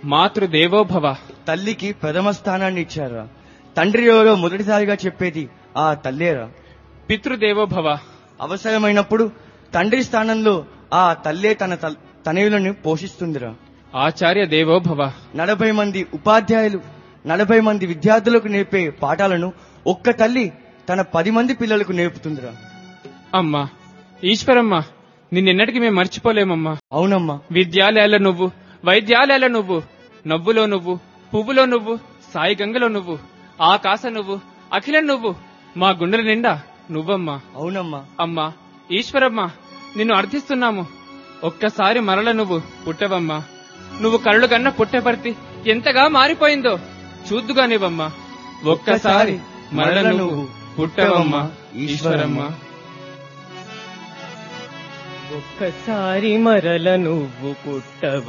మాతృదేవోభవ తల్లికి ప్రథమ స్థానాన్ని ఇచ్చారా తండ్రి ఎవరో మొదటిసారిగా చెప్పేది ఆ తల్లేరా పితృదేవోభవ అవసరమైనప్పుడు తండ్రి స్థానంలో ఆ తల్లే తన తల్- తనయులను పోషిస్తుందిరా ఆచార్య దేవోభవ నలభై మంది ఉపాధ్యాయులు నలభై మంది విద్యార్థులకు నేర్పే పాఠాలను ఒక్క తల్లి తన పది మంది పిల్లలకు నేర్పుతుందిరా అమ్మా ఈశ్వరమ్మ నిన్నెన్నటికి మేము మర్చిపోలేమమ్మా అవునమ్మా విద్యాలయాల నువ్వు వైద్యాలయాల నువ్వు నవ్వులో నువ్వు పువ్వులో నువ్వు సాయి గంగలో నువ్వు ఆకాశ నువ్వు అఖిలం నువ్వు మా గుండెల నిండా నువ్వమ్మా అవునమ్మా అమ్మా ఈశ్వరమ్మ నిన్ను అర్థిస్తున్నాము ఒక్కసారి మరల నువ్వు పుట్టవమ్మా నువ్వు కళ్ళు కన్న పుట్టపర్తి ఎంతగా మారిపోయిందో చూద్దుగానివమ్మా ఒక్కసారి మరల నువ్వు పుట్టవమ్మా ఈశ్వరమ్మ ఒక్కసారి మరల నువ్వు పుట్టవ